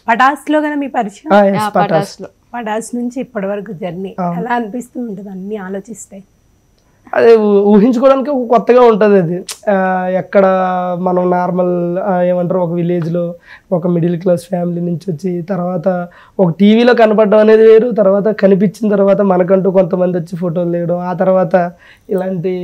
పటాస్ లో కదా మీ పరిచయం ఆ, yes, పటాస్ పటాస్లో పటాస్ నుంచి ఇప్పటి వరకు జర్నీ ఎలా అనిపిస్తూ ఉంటుంది అన్ని ఆలోచిస్తే అదే ఊ- ఊహించుకోవడానికి ఒక కొత్తగా ఉంటుంది అది ఆ, ఎక్కడ మనం నార్మల్ ఏమంటారు ఒక విలేజ్లో ఒక మిడిల్ క్లాస్ ఫ్యామిలీ నుంచి వచ్చి తర్వాత ఒక టీవీలో కనపడడం అనేది వేరు తర్వాత కనిపించిన తర్వాత మనకంటూ కొంతమంది వచ్చి ఫోటోలు తీయడం ఆ తర్వాత ఇలాంటి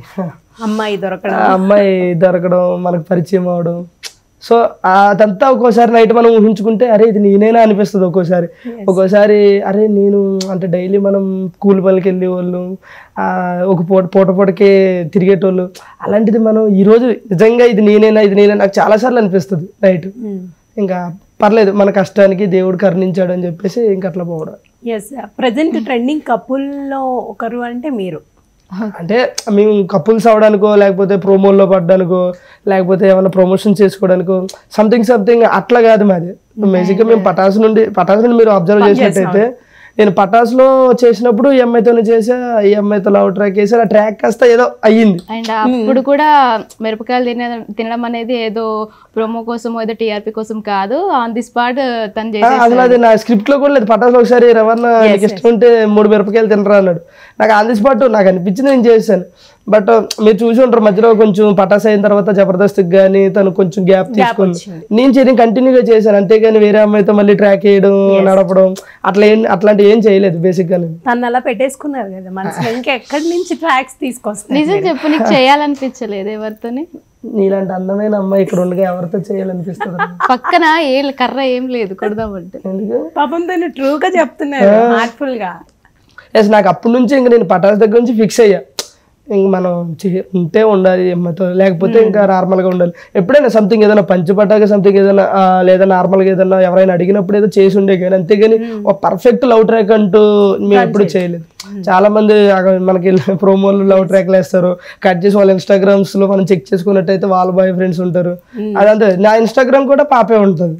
అమ్మాయి దొరకడం ఆ అమ్మాయి దొరకడం మనకు పరిచయం అవడం సో అదంతా ఒక్కోసారి నైట్ మనం ఊహించుకుంటే అరే ఇది నేనేనా అనిపిస్తుంది ఒక్కోసారి ఒక్కోసారి అరే నేను అంటే డైలీ మనం కూలి పనికి వెళ్ళే వాళ్ళు ఆ, ఒక పూట పూట పూటకే తిరిగేటోళ్ళు అలాంటిది మనం ఈరోజు నిజంగా ఇది నేనేనా ఇది నేనే నాకు చాలాసార్లు అనిపిస్తుంది నైట్ ఇంకా పర్లేదు మన కష్టానికి దేవుడు కరుణించాడు అని చెప్పేసి ఇంకా అట్లా పోవడం ఎస్ ప్రజెంట్ ట్రెండింగ్ కపుల్లో ఒకరు అంటే మీరు అంటే మేము కపుల్స్ అవడానికో లేకపోతే ప్రోమోల్లో పడ్డానికో లేకపోతే ఏమైనా ప్రమోషన్ చేసుకోవడానికో సంథింగ్ సంథింగ్ అట్లా కాదు మాది బేసిక్గా మేము పటాస్ నుండి పటాస్ నుండి మీరు అబ్జర్వ్ చేసినట్టయితే నేను పటాస్లో చేసినప్పుడు ఈ అమ్మాయితోనే చేసా ఈ అమ్మాయితో లవ్ ట్రాక్ వేసా ఆ ట్రాక్ కాస్త ఏదో అయ్యింది అండ్ అప్పుడు కూడా మిరపకాయలు తినే తినడం అనేది ఏదో ప్రోమో కోసం ఏదో టీఆర్పీ కోసం కాదు ఆన్ ది స్పాట్ తను ఆ, చేసే అసలు అది నా స్క్రిప్ట్ లో కూడా లేదు పటాస్ ఒకసారి రవణ నీకు ఇష్టం ఉంటే మూడు మిరపకాయలు తినరా అన్నాడు నాకు ఆన్ ది స్పాట్ నాకు అనిపించింది నేను చేశాను బట్ మీరు చూసి ఉంటారు మధ్యలో కొంచెం పటాస్ అయిన తర్వాత జబర్దస్త్ కానీ తను కొంచెం గ్యాప్ తీసుకుంది వచ్చింది. నేను చేయడం కంటిన్యూగా చేశాను అంతేగాని వేరే అమ్మాయితో మళ్ళీ ట్రాక్ చేయడం నడపడం అట్లా ఏం అట్లాంటివి ఏం చేయలేదు బేసిక్ గా నేను తను అలా పెట్టేసుకున్నారు కదా మనసులో ఇంకా ఎక్కడి నుంచి ట్రాక్స్ తీసుకొస్తారు నిజం చెప్పు నీకు చేయాలనిపించలేదు ఎవరితోని నీలాంటి అందమైన అమ్మాయి ఇక్కడ ఉండగా ఎవరితో చేయాలనిపిస్తుంది పక్కన ఏ కర్ర ఏం లేదు కొడదామంటే ఎందుకు పాపం తను ట్రూగా చెప్తున్నారు హార్ట్ఫుల్ గా ఎస్ నాకు అప్పటి నుంచి ఇంక నేను పటాస్ దగ్గర నుంచి ఫిక్స్ అయ్యా ఇంక మనం చే- ఉంటే ఉండాలి అమ్మతో లేకపోతే ఇంకా నార్మల్గా ఉండాలి ఎప్పుడైనా సంథింగ్ ఏదైనా పంచిపట్టాక సంథింగ్ ఏదైనా ఆ, లేదా నార్మల్గా ఏదైనా ఎవరైనా అడిగినప్పుడు ఏదో చేసి ఉండే కానీ అంతేగాని ఒక పర్ఫెక్ట్ లవ్ ట్రాక్ అంటూ మేము ఎప్పుడు చేయలేదు చాలా మంది అక్కడ మనకి ప్రోమోలు లవ్ ట్రాక్లు వేస్తారు కట్ చేసి వాళ్ళ ఇన్స్టాగ్రామ్స్ లో మనం చెక్ చేసుకున్నట్టయితే వాళ్ళ బాయ్ ఫ్రెండ్స్ ఉంటారు అదంతా నా ఇన్స్టాగ్రామ్ కూడా పాపే ఉంటుంది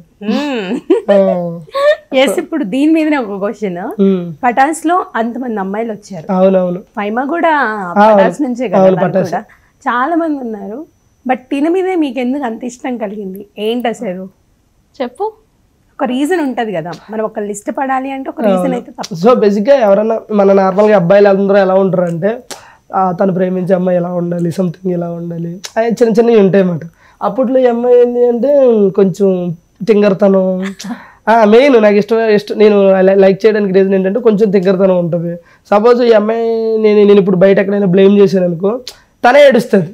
ఆ. ఎస్ ఇప్పుడు దీని మీదనే ఒక క్వశ్చన్ ఉమ్. పటాస్ లో అంతమంది అమ్మాయిలు వచ్చారు అవునవును ఫైమా కూడా పటాస్ నుంచే కదా తను కూడా చాలా మంది ఉన్నారు బట్ తిన మీదే మీకు ఎందుకు అంత ఇష్టం కలిగింది ఏంటి అసలు చెప్పు ఒక రీజన్ ఉంటది కదా మనం ఒక లిస్ట్ పడాలి అంటే ఒక రీజన్ అయితే తప్ప సో బేసిక్గా ఎవరన్నా మన నార్మల్గా అబ్బాయిలు అందరూ ఎలా ఉంటారు అంటే ఆ, తను ప్రేమించే అమ్మాయి ఎలా ఉండాలి సంథింగ్ ఎలా ఉండాలి అవి చిన్న చిన్నవి ఉంటాయి అన్నమాట అప్పట్లో ఈ అమ్మాయి ఏంటి అంటే కొంచెం తింగరతనం మెయిన్ నాకు ఇష్టం ఇష్టం నేను లైక్ చేయడానికి రీజన్ ఏంటంటే కొంచెం తింగరతనం ఉంటుంది సపోజ్ ఈ అమ్మాయి నేను నేను ఇప్పుడు బయట ఎక్కడైనా బ్లేమ్ చేశాను అనుకో తనే ఏడుస్తుంది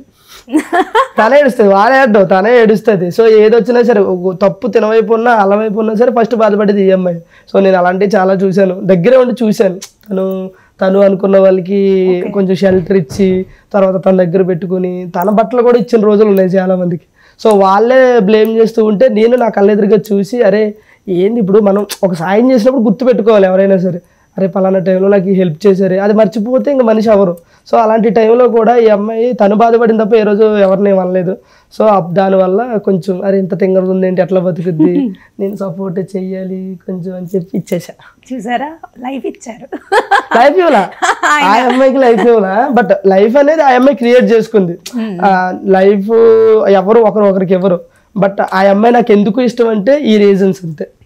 తనే ఏడుస్తుంది వాడే ఏడ్డం తనే ఏడుస్తుంది సో ఏది వచ్చినా సరే ఒక తప్పు తినవైపు ఉన్నా అలవైపు ఉన్నా సరే ఫస్ట్ బాధపడేది ఈ అమ్మాయి సో నేను అలాంటివి చాలా చూశాను దగ్గరే ఉండి చూశాను తను తను అనుకున్న వాళ్ళకి కొంచెం షెల్టర్ ఇచ్చి తర్వాత తన దగ్గర పెట్టుకుని తన బట్టలు కూడా ఇచ్చిన రోజులు ఉన్నాయి చాలా మందికి సో వాళ్ళే బ్లేమ్ చేస్తూ ఉంటే నేను నా కళ్ళెదురుగా చూసి అరే ఏంది ఇప్పుడు మనం ఒక సాయం చేసినప్పుడు గుర్తు పెట్టుకోవాలి ఎవరైనా సరే అరే పలానా టైంలో నాకు ఈ హెల్ప్ చేశారు అది మర్చిపోతే ఇంకా మనిషి ఎవరు సో అలాంటి టైంలో కూడా ఈ అమ్మాయి తను బాధపడిన తప్ప ఏ రోజు ఎవరిని అనలేదు సో అప్ దానివల్ల కొంచెం అరే ఇంత తింగరది ఉంది ఏంటి ఎట్లా బతుకుద్ది నేను సపోర్ట్ చెయ్యాలి కొంచెం అని చెప్పి ఇచ్చేసా చూసారా లైఫ్ ఇచ్చారు లైఫ్ ఇవ్వలా ఆ అమ్మాయికి లైఫ్ ఇవ్వలా బట్ లైఫ్ అనేది ఆ అమ్మాయి క్రియేట్ చేసుకుంది లైఫ్ ఎవరు ఒకరు ఒకరికి ఎవరు బట్ ఆ అమ్మాయి నాకు ఎందుకు ఇష్టం అంటే ఈ రీజన్స్ అంతే